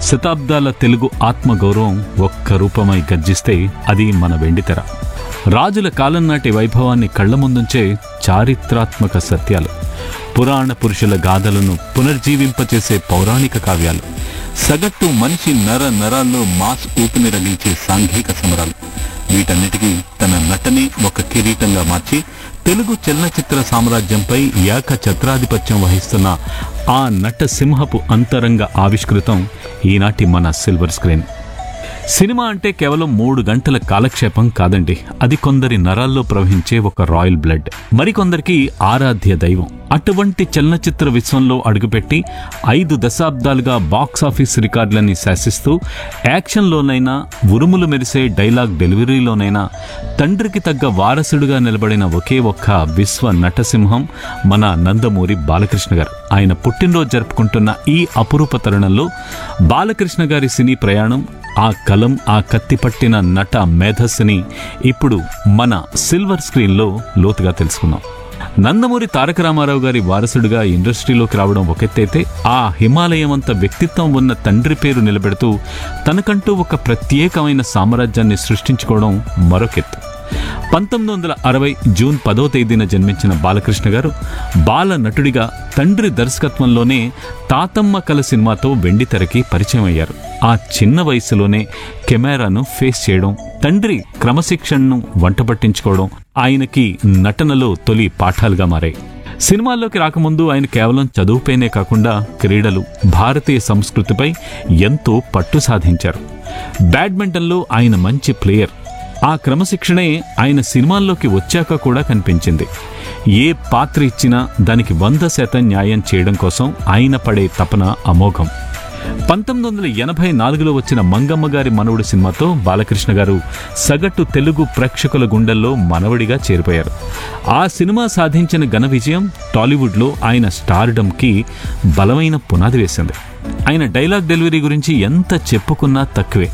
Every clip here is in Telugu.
శతాబ్దాల తెలుగు ఆత్మగౌరవం ఒక్క రూపమై గర్జిస్తే అది మన వెండితెర రాజుల కాలం నాటి వైభవాన్ని కళ్ల ముందుంచే చారిత్రాత్మక సత్యాలు పురాణ పురుషుల గాథలను పునర్జీవింపచేసే పౌరాణిక కావ్యాలు సగటు మనిషి నర నరాల్లో మాస్ ఊపిని రగిల్చే సాంఘిక సమరాలు వీటన్నిటికీ తన నటని ఒక కిరీటంగా మార్చి తెలుగు చలనచిత్ర సామ్రాజ్యంపై ఏక ఛత్రాధిపత్యం వహిస్తున్న ఆ నట సింహపు అంతరంగ ఆవిష్కృతం ఈనాటి మన సిల్వర్ స్క్రీన్ సినిమా అంటే కేవలం మూడు గంటల కాలక్షేపం కాదండి అది కొందరి నరాల్లో ప్రవహించే ఒక రాయల్ బ్లడ్ మరికొందరికి ఆరాధ్య దైవం అటువంటి చలనచిత్ర విశ్వంలో అడుగుపెట్టి ఐదు దశాబ్దాలుగా బాక్స్ ఆఫీస్ రికార్డులని శాసిస్తూ యాక్షన్లోనైనా ఉరుములు మెరిసే డైలాగ్ డెలివరీలోనైనా తండ్రికి తగ్గ వారసుడుగా నిలబడిన ఒకే ఒక్క విశ్వ నటసింహం మన నందమూరి బాలకృష్ణ గారు ఆయన పుట్టినరోజు జరుపుకుంటున్న ఈ అపురూప తరుణంలో బాలకృష్ణ గారి సినీ ప్రయాణం ఆ కలం ఆ కత్తి పట్టిన నట మేధస్సుని ఇప్పుడు మన సిల్వర్ స్క్రీన్లో లోతుగా తెలుసుకుందాం నందమూరి తారక రామారావు గారి వారసుడిగా ఇండస్ట్రీలోకి రావడం ఒకెత్తైతే ఆ హిమాలయమంత వ్యక్తిత్వం ఉన్న తండ్రి పేరు నిలబెడుతూ తనకంటూ ఒక ప్రత్యేకమైన సామ్రాజ్యాన్ని సృష్టించుకోవడం మరొకెత్తు పంతొమ్మిది వందల అరవై జూన్ పదో తేదీన జన్మించిన బాలకృష్ణ గారు బాల నటుడిగా తండ్రి దర్శకత్వంలోనే తాతమ్మ కల సినిమాతో వెండితెరకి పరిచయం అయ్యారు ఆ చిన్న వయసులోనే కెమెరాను ఫేస్ చేయడం తండ్రి క్రమశిక్షణను వంట పట్టించుకోవడం ఆయనకి నటనలో తొలి పాఠాలుగా మారాయి సినిమాల్లోకి రాకముందు ఆయన కేవలం చదువుపైనే కాకుండా క్రీడలు భారతీయ సంస్కృతిపై ఎంతో పట్టు సాధించారు బ్యాడ్మింటన్లో ఆయన మంచి ప్లేయర్ ఆ క్రమశిక్షణే ఆయన సినిమాల్లోకి వచ్చాక కూడా కనిపించింది ఏ పాత్ర ఇచ్చినా దానికి వంద శాతం న్యాయం చేయడం కోసం ఆయన పడే తపన అమోఘం పంతొమ్మిది వందల ఎనభై నాలుగులో వచ్చిన మంగమ్మ గారి మనవుడు సినిమాతో బాలకృష్ణ గారు సగటు తెలుగు ప్రేక్షకుల గుండెల్లో మనవడిగా చేరిపోయారు ఆ సినిమా సాధించిన ఘన విజయం టాలీవుడ్లో ఆయన స్టార్డమ్కి బలమైన పునాది వేసింది ఆయన డైలాగ్ డెలివరీ గురించి ఎంత చెప్పుకున్నా తక్కువే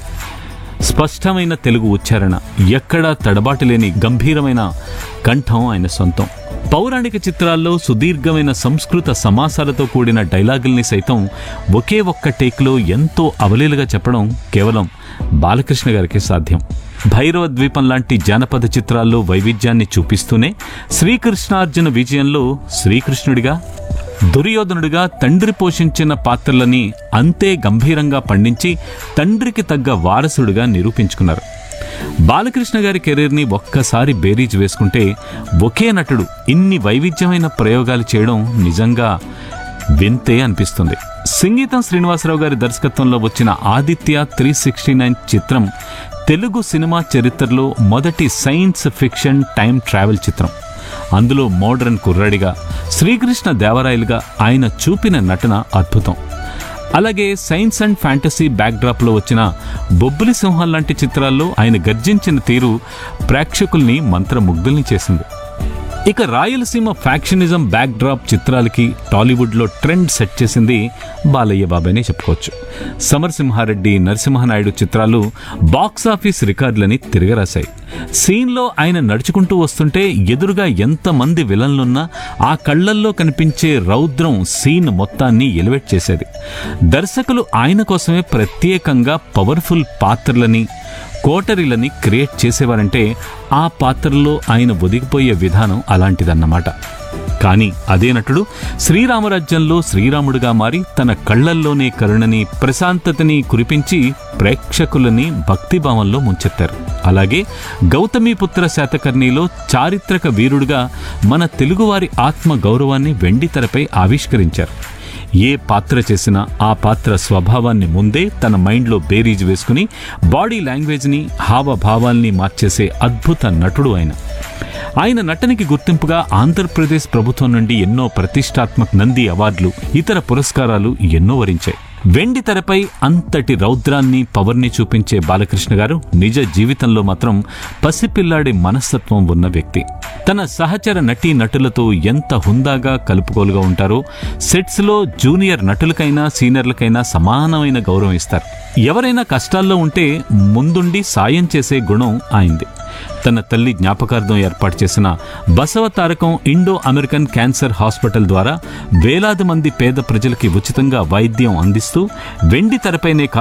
స్పష్టమైన తెలుగు ఉచ్చారణ ఎక్కడా తడబాటు లేని గంభీరమైన కంఠం ఆయన సొంతం పౌరాణిక చిత్రాల్లో సుదీర్ఘమైన సంస్కృత సమాసాలతో కూడిన డైలాగుల్ని సైతం ఒకే ఒక్క టేక్లో ఎంతో అవలీలుగా చెప్పడం కేవలం బాలకృష్ణ గారికి సాధ్యం భైరవ ద్వీపం లాంటి జానపద చిత్రాల్లో వైవిధ్యాన్ని చూపిస్తూనే శ్రీకృష్ణార్జున విజయంలో శ్రీకృష్ణుడిగా దుర్యోధనుడిగా తండ్రి పోషించిన పాత్రలని అంతే గంభీరంగా పండించి తండ్రికి తగ్గ వారసుడిగా నిరూపించుకున్నారు బాలకృష్ణ గారి కెరీర్ని ఒక్కసారి బేరీజ్ వేసుకుంటే ఒకే నటుడు ఇన్ని వైవిధ్యమైన ప్రయోగాలు చేయడం నిజంగా వింతే అనిపిస్తుంది సంగీతం శ్రీనివాసరావు గారి దర్శకత్వంలో వచ్చిన ఆదిత్య త్రీ సిక్స్టీ నైన్ చిత్రం తెలుగు సినిమా చరిత్రలో మొదటి సైన్స్ ఫిక్షన్ టైం ట్రావెల్ చిత్రం అందులో మోడర్న్ కుర్రాడిగా శ్రీకృష్ణ దేవరాయలుగా ఆయన చూపిన నటన అద్భుతం అలాగే సైన్స్ అండ్ ఫ్యాంటసీ బ్యాక్డ్రాప్లో వచ్చిన బొబ్బిలి సింహం లాంటి చిత్రాల్లో ఆయన గర్జించిన తీరు ప్రేక్షకుల్ని మంత్రముగ్ధుల్ని చేసింది ఇక రాయలసీమ ఫ్యాక్షనిజం బ్యాక్డ్రాప్ చిత్రాలకి టాలీవుడ్లో ట్రెండ్ సెట్ చేసింది బాలయ్య బాబాయ్నే చెప్పుకోవచ్చు సమరసింహారెడ్డి నరసింహనాయుడు చిత్రాలు బాక్స్ ఆఫీస్ రికార్డులని తిరగరాశాయి సీన్లో ఆయన నడుచుకుంటూ వస్తుంటే ఎదురుగా ఎంతమంది విలన్లున్నా ఆ కళ్ళల్లో కనిపించే రౌద్రం సీన్ మొత్తాన్ని ఎలివేట్ చేసేది దర్శకులు ఆయన కోసమే ప్రత్యేకంగా పవర్ఫుల్ పాత్రలని కోటరీలని క్రియేట్ చేసేవారంటే ఆ పాత్రలో ఆయన ఒదిగిపోయే విధానం అలాంటిదన్నమాట కానీ అదే నటుడు శ్రీరామరాజ్యంలో శ్రీరాముడుగా మారి తన కళ్ళల్లోనే కరుణని ప్రశాంతతని కురిపించి ప్రేక్షకులని భక్తిభావంలో ముంచెత్తారు అలాగే గౌతమీపుత్ర శాతకర్ణిలో చారిత్రక వీరుడుగా మన తెలుగువారి ఆత్మ గౌరవాన్ని వెండితెరపై ఆవిష్కరించారు ఏ పాత్ర చేసినా ఆ పాత్ర స్వభావాన్ని ముందే తన మైండ్లో బేరీజ్ వేసుకుని బాడీ లాంగ్వేజ్ని హావభావాల్ని మార్చేసే అద్భుత నటుడు ఆయన ఆయన నటనకి గుర్తింపుగా ఆంధ్రప్రదేశ్ ప్రభుత్వం నుండి ఎన్నో ప్రతిష్టాత్మక నంది అవార్డులు ఇతర పురస్కారాలు ఎన్నో వరించాయి వెండి తెరపై అంతటి రౌద్రాన్ని పవర్ని చూపించే బాలకృష్ణ గారు నిజ జీవితంలో మాత్రం పసిపిల్లాడి మనస్తత్వం ఉన్న వ్యక్తి తన సహచర నటీ నటులతో ఎంత హుందాగా కలుపుకోలుగా ఉంటారో సెట్స్లో జూనియర్ నటులకైనా సీనియర్లకైనా సమానమైన గౌరవం ఇస్తారు ఎవరైనా కష్టాల్లో ఉంటే ముందుండి సాయం చేసే గుణం ఆయనది తన తల్లి జ్ఞాపకార్థం ఏర్పాటు చేసిన Basava Tarakam Indo American cancer hospital ద్వారా వేలాది మంది పేద ప్రజలకి ఉచితంగా వైద్యం అందిస్తూ వెండి తెరపైనే